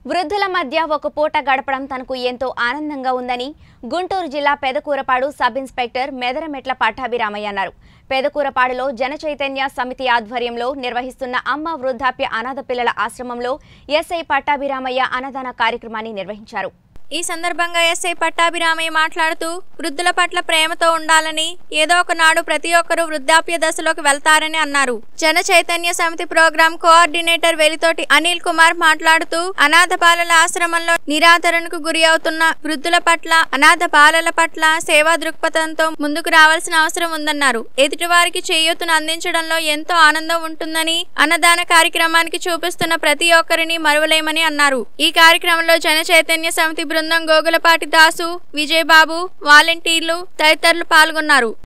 వృద్ధుల మధ్య ఒక పూట గడపడం తనకు ఎంతో ఆనందంగా ఉందని గుంటూరు జిల్లా పెదకూరపాడు సబ్ ఇన్స్పెక్టర్ మెదరమెట్ల పట్టాభిరామయ్య అన్నారు పెదకూరపాడులో జన చైతన్య సమితి ఆధ్వర్యంలో నిర్వహిస్తున్న అమ్మ వృద్ధాప్య అనాథ పిల్లల ఆశ్రమంలో ఎస్ఐ పట్టాభిరామయ్య అన్నదాన కార్యక్రమాన్ని నిర్వహించారు ఈ సందర్భంగా ఎస్ఐ పట్టాభిరామయ్య మాట్లాడుతూ వృద్ధుల పట్ల ప్రేమతో ఉండాలని ఏదో ఒక నాడు ప్రతి ఒక్కరూ వృద్ధాప్య దశలోకి వెళ్తారని అన్నారు జన చైతన్య సమితి ప్రోగ్రాం కోఆర్డినేటర్ వెలితోటి అనిల్ కుమార్ మాట్లాడుతూ అనాథ బాలల ఆశ్రమంలో నిరాదరణకు గురి అవుతున్న వృద్ధుల పట్ల అనాథ బాలల పట్ల సేవా దృక్పథంతో ముందుకు రావాల్సిన అవసరం ఉందన్నారు ఎదుటివారికి చేయూతను అందించడంలో ఎంతో ఆనందం ఉంటుందని అన్నదాన కార్యక్రమానికి చూపిస్తున్న ప్రతి ఒక్కరిని మరువలేమని అన్నారు ఈ కార్యక్రమంలో జన చైతన్య సమితి బృందం గోగులపాటి దాసు విజయబాబు వాలంటీర్లు తదితరులు పాల్గొన్నారు